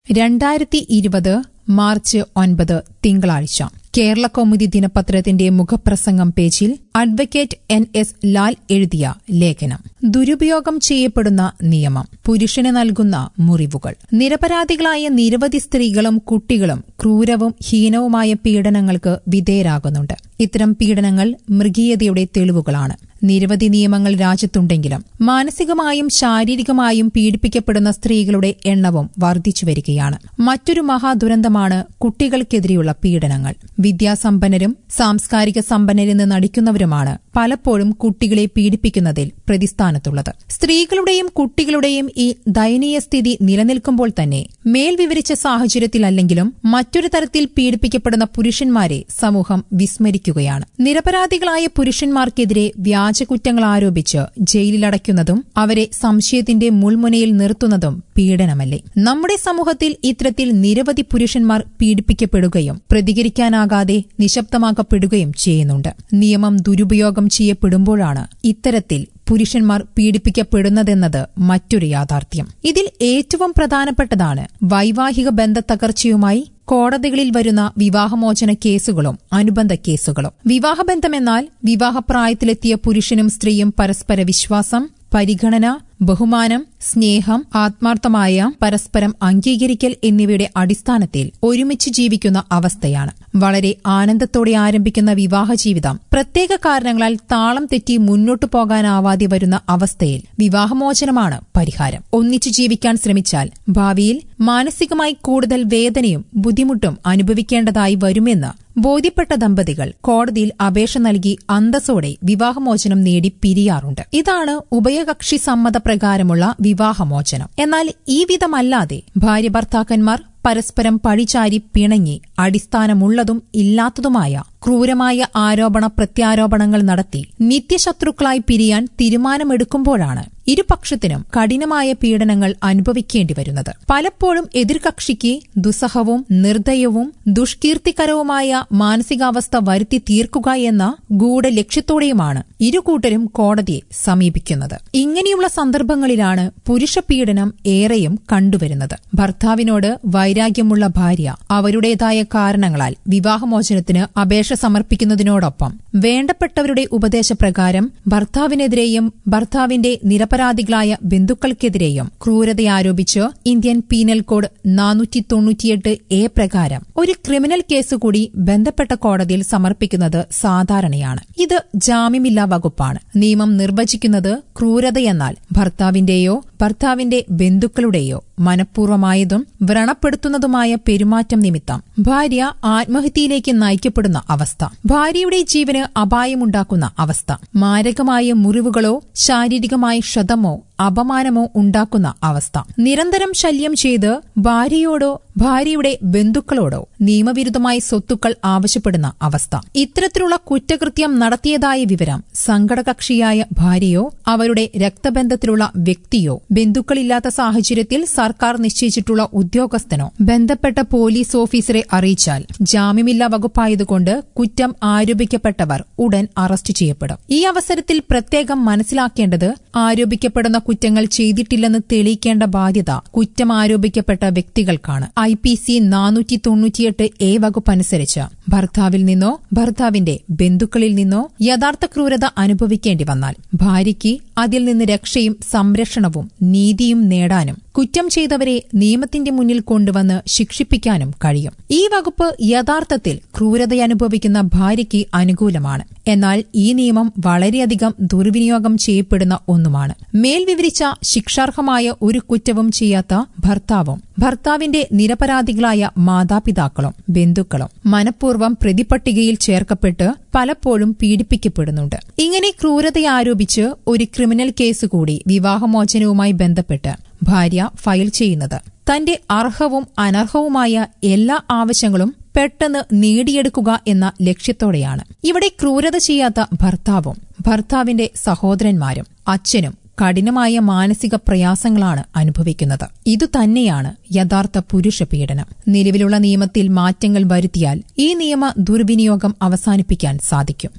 രണ്ടായിരത്തി ഇരുപത് മാർച്ച് ഒൻപത് തിങ്കളാഴ്ച കേരള കൗമുദി ദിനപത്രത്തിന്റെ മുഖപ്രസംഗം പേജിൽ അഡ്വക്കേറ്റ് എൻ എസ് ലാൽ എഴുതിയ ലേഖനം ദുരുപയോഗം ചെയ്യപ്പെടുന്ന നിയമം പുരുഷന് നൽകുന്ന മുറിവുകൾ നിരപരാധികളായ നിരവധി സ്ത്രീകളും കുട്ടികളും ക്രൂരവും ഹീനവുമായ പീഡനങ്ങൾക്ക് വിധേയരാകുന്നുണ്ട് ഇത്തരം പീഡനങ്ങൾ മൃഗീയതയുടെ തെളിവുകളാണ് നിരവധി നിയമങ്ങൾ രാജ്യത്തുണ്ടെങ്കിലും മാനസികമായും ശാരീരികമായും പീഡിപ്പിക്കപ്പെടുന്ന സ്ത്രീകളുടെ എണ്ണവും വർദ്ധിച്ചു വരികയാണ് മറ്റൊരു മഹാദുരന്തമാണ് കുട്ടികൾക്കെതിരെയുള്ള പീഡനങ്ങൾ വിദ്യാസമ്പന്നരും സാംസ്കാരിക സമ്പന്നരെന്ന് നടിക്കുന്നവരുമാണ് പലപ്പോഴും കുട്ടികളെ പീഡിപ്പിക്കുന്നതിൽ പ്രതിസ്ഥാനത്തുള്ളത് സ്ത്രീകളുടെയും കുട്ടികളുടെയും ഈ ദയനീയ സ്ഥിതി നിലനിൽക്കുമ്പോൾ തന്നെ മേൽ വിവരിച്ച സാഹചര്യത്തിലല്ലെങ്കിലും മറ്റൊരു തരത്തിൽ പീഡിപ്പിക്കപ്പെടുന്ന പുരുഷന്മാരെ സമൂഹം വിസ്മരിക്കുകയാണ് നിരപരാധികളായ പുരുഷന്മാർക്കെതിരെ വ്യാജകുറ്റങ്ങൾ ആരോപിച്ച് ജയിലിലടയ്ക്കുന്നതും അവരെ സംശയത്തിന്റെ മുൾമുനയിൽ നിർത്തുന്നതും പീഡനമല്ലേ നമ്മുടെ സമൂഹത്തിൽ ഇത്തരത്തിൽ നിരവധി പുരുഷന്മാർ പീഡിപ്പിക്കപ്പെടുകയും പ്രതികരിക്കാനാകാതെ നിശബ്ദമാക്കപ്പെടുകയും ചെയ്യുന്നുണ്ട് നിയമം ദുരുപയോഗം ചെയ്യപ്പെടുമ്പോഴാണ് ഇത്തരത്തിൽ പുരുഷന്മാർ പീഡിപ്പിക്കപ്പെടുന്നതെന്നത് മറ്റൊരു യാഥാർത്ഥ്യം ഇതിൽ ഏറ്റവും പ്രധാനപ്പെട്ടതാണ് വൈവാഹിക ബന്ധത്തകർച്ചയുമായി കോടതികളിൽ വരുന്ന വിവാഹമോചന കേസുകളും അനുബന്ധ കേസുകളും വിവാഹബന്ധമെന്നാൽ വിവാഹപ്രായത്തിലെത്തിയ പുരുഷനും സ്ത്രീയും പരസ്പര വിശ്വാസം പരിഗണന ബഹുമാനം സ്നേഹം ആത്മാർത്ഥമായ പരസ്പരം അംഗീകരിക്കൽ എന്നിവയുടെ അടിസ്ഥാനത്തിൽ ഒരുമിച്ച് ജീവിക്കുന്ന അവസ്ഥയാണ് വളരെ ആനന്ദത്തോടെ ആരംഭിക്കുന്ന വിവാഹ ജീവിതം പ്രത്യേക കാരണങ്ങളാൽ താളം തെറ്റി മുന്നോട്ടു പോകാനാവാതെ വരുന്ന അവസ്ഥയിൽ വിവാഹമോചനമാണ് പരിഹാരം ഒന്നിച്ചു ജീവിക്കാൻ ശ്രമിച്ചാൽ ഭാവിയിൽ മാനസികമായി കൂടുതൽ വേദനയും ബുദ്ധിമുട്ടും അനുഭവിക്കേണ്ടതായി വരുമെന്ന് ബോധ്യപ്പെട്ട ദമ്പതികൾ കോടതിയിൽ അപേക്ഷ നൽകി അന്തസ്സോടെ വിവാഹമോചനം നേടി പിരിയാറുണ്ട് ഇതാണ് ഉഭയകക്ഷി സമ്മതപ്രകാരമുള്ള വിവാഹമോചനം എന്നാൽ ഈ വിധമല്ലാതെ ഭാര്യ ഭർത്താക്കന്മാർ പരസ്പരം പഴിചാരി പിണങ്ങി അടിസ്ഥാനമുള്ളതും ഇല്ലാത്തതുമായ ക്രൂരമായ ആരോപണ പ്രത്യാരോപണങ്ങൾ നടത്തി നിത്യശത്രുക്കളായി പിരിയാൻ തീരുമാനമെടുക്കുമ്പോഴാണ് ഇരുപക്ഷത്തിനും കഠിനമായ പീഡനങ്ങൾ അനുഭവിക്കേണ്ടി വരുന്നത് പലപ്പോഴും എതിർകക്ഷിക്ക് ദുസ്സഹവും നിർദ്ദയവും ദുഷ്കീർത്തികരവുമായ മാനസികാവസ്ഥ വരുത്തി തീർക്കുക എന്ന ഗൂഢലക്ഷ്യത്തോടെയുമാണ് ഇരുകൂട്ടരും കോടതിയെ സമീപിക്കുന്നത് ഇങ്ങനെയുള്ള സന്ദർഭങ്ങളിലാണ് പുരുഷ പീഡനം ഏറെയും കണ്ടുവരുന്നത് ഭർത്താവിനോട് വൈരാഗ്യമുള്ള ഭാര്യ അവരുടേതായ കാരണങ്ങളാൽ വിവാഹമോചനത്തിന് അപേക്ഷ സമർപ്പിക്കുന്നതിനോടൊപ്പം വേണ്ടപ്പെട്ടവരുടെ ഉപദേശപ്രകാരം ഭർത്താവിനെതിരെയും ഭർത്താവിന്റെ നിരപരാധികളായ ബന്ധുക്കൾക്കെതിരെയും ക്രൂരതയാരോപിച്ച് ഇന്ത്യൻ പീനൽ കോഡ് നാനൂറ്റി തൊണ്ണൂറ്റിയെട്ട് എ പ്രകാരം ഒരു ക്രിമിനൽ കേസ് കൂടി ബന്ധപ്പെട്ട കോടതിയിൽ സമർപ്പിക്കുന്നത് സാധാരണയാണ് ഇത് ജാമ്യമില്ലാ വകുപ്പാണ് നിയമം നിർവചിക്കുന്നത് ക്രൂരതയെന്നാൽ ഭർത്താവിന്റെയോ ഭർത്താവിന്റെ ബന്ധുക്കളുടെയോ മനഃപൂർവമായതും വ്രണപ്പെടുത്തുന്നതുമായ പെരുമാറ്റം നിമിത്തം ഭാര്യ ആത്മഹത്യയിലേക്ക് നയിക്കപ്പെടുന്ന അവസ്ഥ ഭാര്യയുടെ ജീവന് അപായമുണ്ടാക്കുന്ന അവസ്ഥ മാരകമായ മുറിവുകളോ ശാരീരികമായ ക്ഷതമോ അപമാനമോ ഉണ്ടാക്കുന്ന അവസ്ഥ നിരന്തരം ശല്യം ചെയ്ത് ഭാര്യയോടോ ഭാര്യയുടെ ബന്ധുക്കളോടോ നിയമവിരുദ്ധമായി സ്വത്തുക്കൾ ആവശ്യപ്പെടുന്ന അവസ്ഥ ഇത്തരത്തിലുള്ള കുറ്റകൃത്യം നടത്തിയതായ വിവരം സങ്കടകക്ഷിയായ ഭാര്യയോ അവരുടെ രക്തബന്ധത്തിലുള്ള വ്യക്തിയോ ബന്ധുക്കളില്ലാത്ത സാഹചര്യത്തിൽ സർക്കാർ നിശ്ചയിച്ചിട്ടുള്ള ഉദ്യോഗസ്ഥനോ ബന്ധപ്പെട്ട പോലീസ് ഓഫീസറെ അറിയിച്ചാൽ ജാമ്യമില്ലാ വകുപ്പായതുകൊണ്ട് കുറ്റം ആരോപിക്കപ്പെട്ടവർ ഉടൻ അറസ്റ്റ് ചെയ്യപ്പെടും ഈ അവസരത്തിൽ പ്രത്യേകം മനസ്സിലാക്കേണ്ടത് ആരോപിക്കപ്പെടുന്ന കുറ്റങ്ങൾ ചെയ്തിട്ടില്ലെന്ന് തെളിയിക്കേണ്ട ബാധ്യത കുറ്റം ആരോപിക്കപ്പെട്ട വ്യക്തികൾക്കാണ് ഐ പി സി നാനൂറ്റി തൊണ്ണൂറ്റിയെട്ട് എ വകുപ്പനുസരിച്ച് ഭർത്താവിൽ നിന്നോ ഭർത്താവിന്റെ ബന്ധുക്കളിൽ നിന്നോ യഥാർത്ഥ ക്രൂരത അനുഭവിക്കേണ്ടി വന്നാൽ ഭാര്യയ്ക്ക് അതിൽ നിന്ന് രക്ഷയും സംരക്ഷണവും നീതിയും നേടാനും കുറ്റം ചെയ്തവരെ നിയമത്തിന്റെ മുന്നിൽ കൊണ്ടുവന്ന് ശിക്ഷിപ്പിക്കാനും കഴിയും ഈ വകുപ്പ് യഥാർത്ഥത്തിൽ ക്രൂരതയനുഭവിക്കുന്ന ഭാര്യയ്ക്ക് അനുകൂലമാണ് എന്നാൽ ഈ നിയമം വളരെയധികം ദുർവിനിയോഗം ചെയ്യപ്പെടുന്ന ഒന്നുമാണ് മേൽ വിവരിച്ച ശിക്ഷാർഹമായ ഒരു കുറ്റവും ചെയ്യാത്ത ഭർത്താവും ഭർത്താവിന്റെ നിരപരാധികളായ മാതാപിതാക്കളും ബന്ധുക്കളും മനഃപൂർവ്വം പ്രതിപട്ടികയിൽ ചേർക്കപ്പെട്ട് പലപ്പോഴും പീഡിപ്പിക്കപ്പെടുന്നുണ്ട് ഇങ്ങനെ ക്രൂരതയാരോപിച്ച് ഒരു ക്രിമിനൽ കേസ് കൂടി വിവാഹമോചനവുമായി ബന്ധപ്പെട്ട് ഭാര്യ ഫയൽ ചെയ്യുന്നത് തന്റെ അർഹവും അനർഹവുമായ എല്ലാ ആവശ്യങ്ങളും പെട്ടെന്ന് നേടിയെടുക്കുക എന്ന ലക്ഷ്യത്തോടെയാണ് ഇവിടെ ക്രൂരത ചെയ്യാത്ത ഭർത്താവും ഭർത്താവിന്റെ സഹോദരന്മാരും അച്ഛനും കഠിനമായ മാനസിക പ്രയാസങ്ങളാണ് അനുഭവിക്കുന്നത് ഇതുതന്നെയാണ് യഥാർത്ഥ പുരുഷ പീഡനം നിലവിലുള്ള നിയമത്തിൽ മാറ്റങ്ങൾ വരുത്തിയാൽ ഈ നിയമ ദുർവിനിയോഗം അവസാനിപ്പിക്കാൻ സാധിക്കും